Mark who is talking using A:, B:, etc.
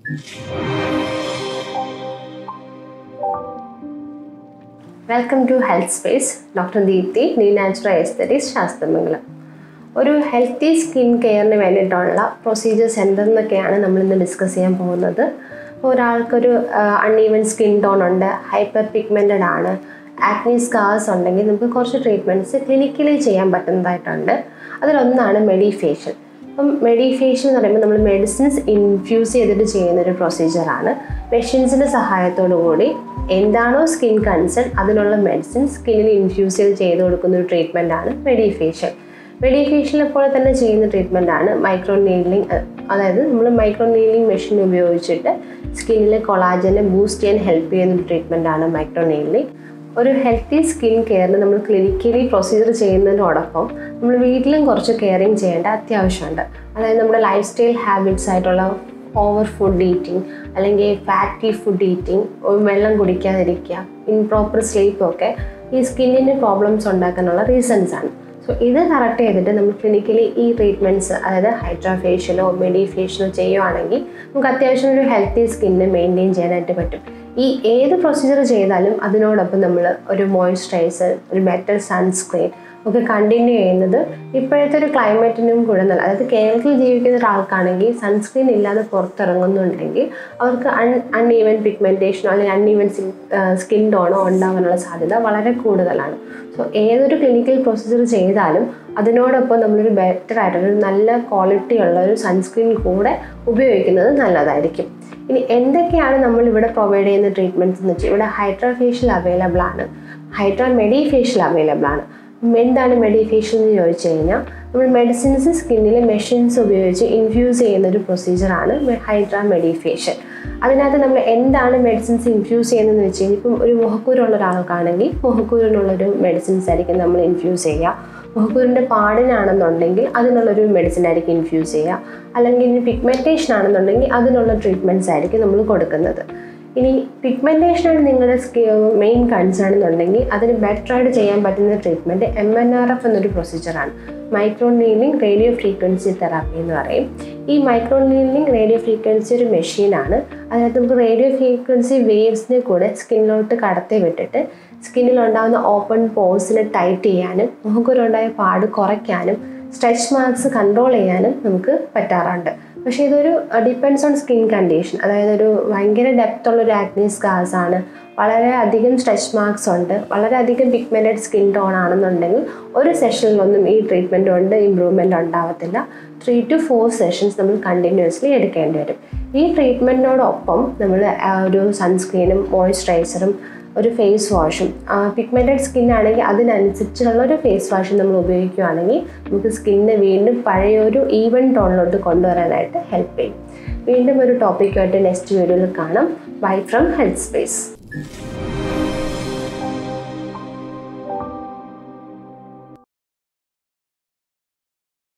A: welcome to health space doctor Deepthi നീ natural aesthetics Sasthramangalam ഒരു healthy skin കെയറിന് വേണ്ടിയിട്ടുള്ള പ്രൊസീജിയേഴ്സ് എന്തെന്നൊക്കെയാണ് നമ്മൾ ഇന്ന് ഡിസ്കസ് ചെയ്യാൻ പോകുന്നത് അപ്പോൾ ഒരാൾക്കൊരു അൺഈവൻ സ്കിൻ ടോൺ ഉണ്ട് ഹൈപ്പർ പിഗ്മെൻറ്റഡ് ആണ് ആക്നി സ്കാർസ് ഉണ്ടെങ്കിൽ നമുക്ക് കുറച്ച് ട്രീറ്റ്മെൻറ്റ്സ് ക്ലിനിക്കലി ചെയ്യാൻ പറ്റുന്നതായിട്ടുണ്ട് അതിലൊന്നാണ് മെഡിഫേഷ്യൽ അപ്പം മെഡിഫേഷ്യൽ എന്ന് പറയുമ്പോൾ നമ്മൾ മെഡിസിൻസ് ഇൻഫ്യൂസ് ചെയ്തിട്ട് ചെയ്യുന്ന ഒരു പ്രൊസീജിയറാണ് മെഷീൻസിൻ്റെ സഹായത്തോടു കൂടി എന്താണോ സ്കിൻ കൺസേൺ അതിനുള്ള മെഡിസിൻ സ്കിന്നിൽ ഇൻഫ്യൂസ് ചെയ്ത് ചെയ്ത് കൊടുക്കുന്ന ഒരു ട്രീറ്റ്മെൻ്റ് ആണ് മെഡിഫേഷ്യൽ മെഡിഫേഷ്യൽ പോലെ തന്നെ ചെയ്യുന്ന ട്രീറ്റ്മെൻ്റ് ആണ് മൈക്രോ നീഡ്ലിംഗ് അതായത് നമ്മൾ മൈക്രോ നീഡ്ലിംഗ് മെഷീൻ ഉപയോഗിച്ചിട്ട് സ്കിന്നിലെ കൊളാജനെ ബൂസ്റ്റ് ചെയ്യാൻ ഹെൽപ്പ് ചെയ്യുന്ന ഒരു ട്രീറ്റ്മെൻ്റ് ആണ് മൈക്രോ നീഡ്ലിംഗ് ഒരു ഹെൽത്തി സ്കിൻ കെയറിന് നമ്മൾ ക്ലിനിക്കലി പ്രൊസീജിയർ ചെയ്യുന്നതിനോടൊപ്പം നമ്മൾ വീട്ടിലും കുറച്ച് കെയറിങ് ചെയ്യേണ്ട അത്യാവശ്യമുണ്ട് അതായത് നമ്മുടെ ലൈഫ് സ്റ്റൈൽ ഹാബിറ്റ്സ് ആയിട്ടുള്ള ഓവർ ഫുഡ് ഈറ്റിംഗ് അല്ലെങ്കിൽ ഫാറ്റി ഫുഡ് ഈറ്റിംഗ് വെള്ളം കുടിക്കാതിരിക്കുക ഇൻപ്രോപ്പർ സ്ലീപ്പൊക്കെ ഈ സ്കിന്നിന് പ്രോബ്ലംസ് ഉണ്ടാക്കാനുള്ള റീസൺസ് ആണ് സോ ഇത് കറക്റ്റ് ചെയ്തിട്ട് നമ്മൾ ക്ലിനിക്കലി ഈ ട്രീറ്റ്മെൻറ്റ്സ് അതായത് ഹൈഡ്രാഫേഷ്യലോ മെഡിഫേഷ്യലോ ചെയ്യുവാണെങ്കിൽ നമുക്ക് അത്യാവശ്യം ഒരു ഹെൽത്തി സ്കിന്ന് മെയിൻറ്റെയിൻ ചെയ്യാനായിട്ട് പറ്റും ഈ ഏത് പ്രൊസീജിയർ ചെയ്താലും അതിനോടൊപ്പം നമ്മൾ ഒരു മോയ്സ്ചറൈസർ ഒരു ബെറ്റർ സൺസ്ക്രീൻ ഒക്കെ കണ്ടിന്യൂ ചെയ്യുന്നത് ഇപ്പോഴത്തെ ഒരു ക്ലൈമറ്റിനും കൂടെ നല്ല അതായത് കേരളത്തിൽ ജീവിക്കുന്ന ഒരാൾക്കാണെങ്കിൽ സൺസ്ക്രീൻ ഇല്ലാതെ പുറത്തിറങ്ങുന്നുണ്ടെങ്കിൽ അവർക്ക് അൺ അൺഈവൻ പിഗ്മെൻറ്റേഷനോ അല്ലെങ്കിൽ അൺഈവൻ സ്കിൻ ടോണോ ഉണ്ടാകാനുള്ള സാധ്യത വളരെ കൂടുതലാണ് സോ ഏതൊരു ക്ലിനിക്കൽ പ്രൊസീജിയർ ചെയ്താലും അതിനോടൊപ്പം നമ്മളൊരു ബെറ്റർ ആയിട്ടൊരു നല്ല ക്വാളിറ്റി ഉള്ള ഒരു സൺസ്ക്രീൻ കൂടെ ഉപയോഗിക്കുന്നത് നല്ലതായിരിക്കും ഇനി എന്തൊക്കെയാണ് നമ്മൾ ഇവിടെ പ്രൊവൈഡ് ചെയ്യുന്ന ട്രീറ്റ്മെൻറ്റ്സ് എന്ന് വെച്ചാൽ ഇവിടെ ഹൈഡ്രാഫേഷ്യൽ അവൈലബിൾ ആണ് ഹൈഡ്രാ മെഡിഫേഷ്യൽ അവൈലബിൾ ആണ് എന്താണ് മെഡിഫേഷ്യൽ എന്ന് ചോദിച്ചു കഴിഞ്ഞാൽ നമ്മൾ മെഡിസിൻസ് സ്കിന്നിലെ മെഷീൻസ് ഉപയോഗിച്ച് ഇൻഫ്യൂസ് ചെയ്യുന്ന ഒരു പ്രൊസീജിയറാണ് ഹൈഡ്രാ മെഡിഫേഷ്യൽ അതിനകത്ത് നമ്മൾ എന്താണ് മെഡിസിൻസ് ഇൻഫ്യൂസ് ചെയ്യുന്നതെന്ന് വെച്ച് കഴിഞ്ഞാൽ ഇപ്പം ഒരു മുഖക്കൂരുള്ള ഒരാൾക്കാണെങ്കിൽ മുഖക്കൂരിനുള്ളൊരു മെഡിസിൻസ് ആയിരിക്കും നമ്മൾ ഇൻഫ്യൂസ് ചെയ്യുക മുഖക്കൂരിൻ്റെ പാടിനാണെന്നുണ്ടെങ്കിൽ അതിനുള്ളൊരു മെഡിസിൻ ആയിരിക്കും ഇൻഫ്യൂസ് ചെയ്യുക അല്ലെങ്കിൽ ഇനി പിഗ്മെൻറ്റേഷൻ ആണെന്നുണ്ടെങ്കിൽ അതിനുള്ള ട്രീറ്റ്മെൻറ്റ്സ് ആയിരിക്കും നമ്മൾ കൊടുക്കുന്നത് ഇനി പിഗ്മെൻറ്റേഷനാണ് നിങ്ങളുടെ സ്കി മെയിൻ കൺസേൺ എന്നുണ്ടെങ്കിൽ അതിന് ബെറ്റർ ആയിട്ട് ചെയ്യാൻ പറ്റുന്ന treatment M N R F എന്നൊരു പ്രൊസീജിയറാണ് microneedling radio frequency therapy എന്ന് പറയും ഈ മൈക്രോ നീലിംഗ് റേഡിയോ ഫ്രീക്വൻസി ഒരു മെഷീനാണ് അതിനകത്ത് നമുക്ക് റേഡിയോ ഫ്രീക്വൻസി വേവ്സിനെ കൂടെ സ്കിന്നിലോട്ട് കടത്തി വിട്ടിട്ട് സ്കിന്നിലുണ്ടാകുന്ന ഓപ്പൺ പോഴ്സിനെ ടൈറ്റ് ചെയ്യാനും മുഖക്കുരുണ്ടായ പാട് കുറയ്ക്കാനും സ്ട്രെച്ച് മാർക്സ് കൺട്രോൾ ചെയ്യാനും നമുക്ക് പറ്റാറുണ്ട് പക്ഷേ ഇതൊരു ഡിപ്പെൻഡ്സ് ഓൺ സ്കിൻ കണ്ടീഷൻ അതായത് ഒരു ഭയങ്കര ഡെപ്ത് ഉള്ള ഒരു ആക്നി സ്കാർസ് ആണ് വളരെ അധികം സ്ട്രെച്ച് മാർക്സ് ഉണ്ട് വളരെയധികം പിഗ്മെൻറ്റഡ് സ്കിൻ ടോൺ ആണെന്നുണ്ടെങ്കിൽ ഒരു സെഷനിലൊന്നും ഈ ട്രീറ്റ്മെൻറ്റ് കൊണ്ട് ഇമ്പ്രൂവ്മെൻറ്റ് ഉണ്ടാവത്തില്ല ത്രീ ടു ഫോർ സെഷൻസ് നമ്മൾ കണ്ടിന്യൂസ്ലി എടുക്കേണ്ടി വരും ഈ ട്രീറ്റ്മെൻറ്റിനോടൊപ്പം നമ്മൾ ഒരു സൺസ്ക്രീനും മോയ്സ്ചറൈസറും ഒരു ഫേസ് വാഷും പിഗ്മെൻറ്റഡ് സ്കിൻ ആണെങ്കിൽ അതിനനുസരിച്ചുള്ള ഒരു ഫേസ് വാഷ് നമ്മൾ ഉപയോഗിക്കുകയാണെങ്കിൽ നമുക്ക് സ്കിന്നെ വീണ്ടും പഴയൊരു ഈവൻ ടോണിലോട്ട് കൊണ്ടുവരാനായിട്ട് ഹെൽപ്പ് ചെയ്യും വീണ്ടും ഒരു ടോപ്പിക്കുമായിട്ട് നെക്സ്റ്റ് വീഡിയോയിൽ കാണാം ബൈ ഫ്രം ഹെൽത്ത് സ്പേസ്